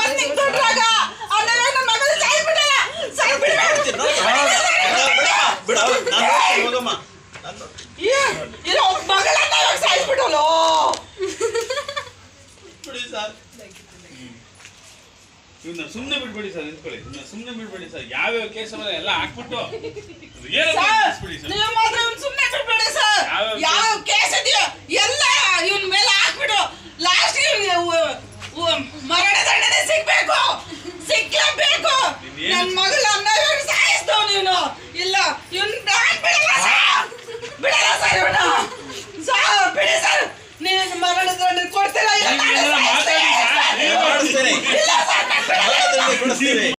ನಿಂಗ್ ದೊಡ್ಡರಾಗ ಆಮೇಲೆ ನನ್ನ ಮಗಳು ಸಾಯ್ಬಿಡಲ್ಲ ಸಾಯ್ಬಿಡಲ್ಲ ಬಿಡು, ಬಿಡು, ನಾನು ನೋಡ್ತೀನಿ, ಹೋಗಮ್ಮ ನಾನು ನೋಡ್ತೀನಿ. ಇರೋ ಮಗಳನ್ನ ಇವಾಗ ಸಾಯಿಸ್ಬಿಡಲು ಬಿಡಿ ಸರ್ ಇವ್ನ ಸುಮ್ನೆ ಬಿಡ್ಬೇಡಿ ಸರ್ ನಿಂತ್ಕೊಳ್ಳಿ ಇವ್ನ ಸುಮ್ನೆ ಬಿಡ್ಬೇಡಿ ಸರ್ ಯಾವ್ಯಾವ ಕೇಸ್ ಎಲ್ಲ ಹಾಕ್ಬಿಟ್ಟು ಏನೋ ಸರ್ ಬಿಡಿ ಸರ್ ನೀವು ಮಾತ್ರ ಇವ್ನ್ ಸುಮ್ನೆ ಬಿಡ್ಬೇಡಿ ಸರ್ ಯಾವ- ಯಾವ ಕೇಸ್ ಇದೆಯೋ ಎಲ್ಲ ಇವನ್ ಮೇಲೆ ಹಾಕ್ಬಿಡು ಲಾಸ್ಟ್ ಮರಣ ದಂಡನೆ ಸಿಗ್ಬೇಕು ಸಿಗ್ಲೇಬೇಕು ನೀನ್ ಏನು- ನನ್ ಮಗಳ ಅನ್ನ ಸಾಯಿಸ್ದವ್ ನೀನು ಇಲ್ಲ ಇವನ್ ನಾನ್ ಬಿಡಲ್ಲ ಸರ್ ಬಿಡಲ್ಲ ಸರ್ ಇವನ ಸರ್ ಬಿಡಿ ಸರ್ ನೀನು ಮರಣ ದಂಡನೆ ಕೊಡ್ತೀರಾ ಇಲ್ಲ ನೀವೆಲ್ಲ ನಾನೇ ಮಾತಾಡಿ ಸಾಯಿಸ್ತೀನಿ. ಸರ್. ಮಾಡಿಸ್ತೇನೆ ಇಲ್ಲ ಸರ್ ನಾನ್ ಬಿಡಲ್ಲ. ಮರಣದಂಡನೆ ಕೊಡಿಸ್ತೀವಿ